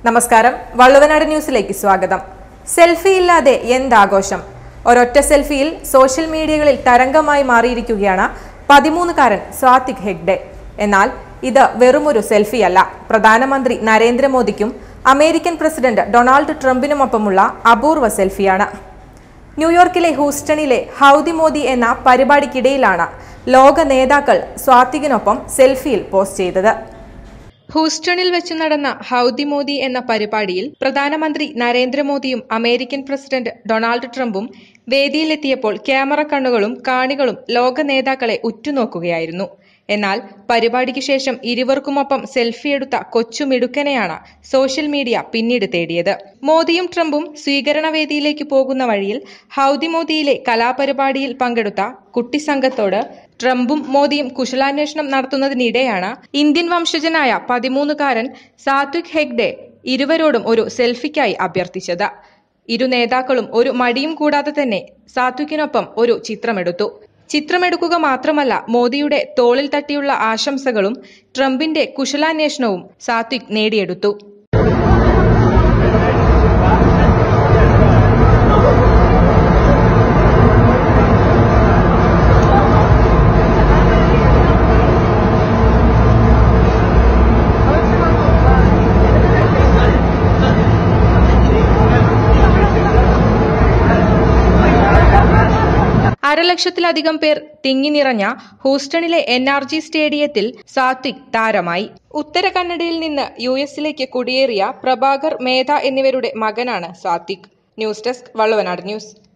നമസ്കാരം വള്ളുവനാട് ന്യൂസിലേക്ക് സ്വാഗതം സെൽഫി ഇല്ലാതെ എന്താഘോഷം ഒരൊറ്റ സെൽഫിയിൽ സോഷ്യൽ മീഡിയകളിൽ തരംഗമായി മാറിയിരിക്കുകയാണ് പതിമൂന്നുകാരൻ സ്വാതിക് ഹെഗ്ഡെ എന്നാൽ ഇത് വെറുമൊരു സെൽഫിയല്ല പ്രധാനമന്ത്രി നരേന്ദ്രമോദിക്കും അമേരിക്കൻ പ്രസിഡന്റ് ഡൊണാൾഡ് ട്രംപിനുമൊപ്പമുള്ള അപൂർവ സെൽഫിയാണ് ന്യൂയോർക്കിലെ ഹൂസ്റ്റണിലെ ഹൗദി മോദി എന്ന പരിപാടിക്കിടയിലാണ് ലോക നേതാക്കൾ സ്വാതികിനൊപ്പം സെൽഫിയിൽ പോസ്റ്റ് ചെയ്തത് ഹൂസ്റ്റണിൽ വെച്ച് നടന്ന ഹൗദി മോദി എന്ന പരിപാടിയിൽ പ്രധാനമന്ത്രി നരേന്ദ്രമോദിയും അമേരിക്കൻ പ്രസിഡന്റ് ഡൊണാൾഡ് ട്രംപും വേദിയിലെത്തിയപ്പോൾ ക്യാമറ കണ്ണുകളും കാണികളും ലോക നേതാക്കളെ ഉറ്റുനോക്കുകയായിരുന്നു എന്നാൽ പരിപാടിക്ക് ശേഷം ഇരുവർക്കുമൊപ്പം സെൽഫി എടുത്ത കൊച്ചു മിടുക്കനെയാണ് സോഷ്യൽ മീഡിയ പിന്നീട് തേടിയത് മോദിയും ട്രംപും സ്വീകരണ വേദിയിലേക്ക് പോകുന്ന വഴിയിൽ ഹൗദി മോദിയിലെ കലാപരിപാടിയിൽ പങ്കെടുത്ത കുട്ടി സംഘത്തോട് ട്രംപും മോദിയും കുശലാന്വേഷണം നടത്തുന്നതിനിടെയാണ് ഇന്ത്യൻ വംശജനായ പതിമൂന്നുകാരൻ സാത്വിക് ഹെഗ്ഡെ ഇരുവരോടും ഒരു സെൽഫിക്കായി അഭ്യർത്ഥിച്ചത് ഇരു നേതാക്കളും ഒരു മടിയും കൂടാതെ തന്നെ സാത്വിക്കിനൊപ്പം ഒരു ചിത്രമെടുത്തു ചിത്രമെടുക്കുക മാത്രമല്ല മോദിയുടെ തോളിൽ തട്ടിയുള്ള ആശംസകളും ട്രംപിന്റെ കുശലാന്വേഷണവും സാത്വിക് നേടിയെടുത്തു അരലക്ഷത്തിലധികം പേർ തിങ്ങി നിറഞ്ഞ ഹൂസ്റ്റണിലെ എൻ ആർ ജി സ്റ്റേഡിയത്തിൽ സാത്വിക് താരമായി ഉത്തര കന്നഡയിൽ നിന്ന് യു എസിലേക്ക് കുടിയേറിയ പ്രഭാകർ മേധ എന്നിവരുടെ മകനാണ് Satvik news desk Valluvanad news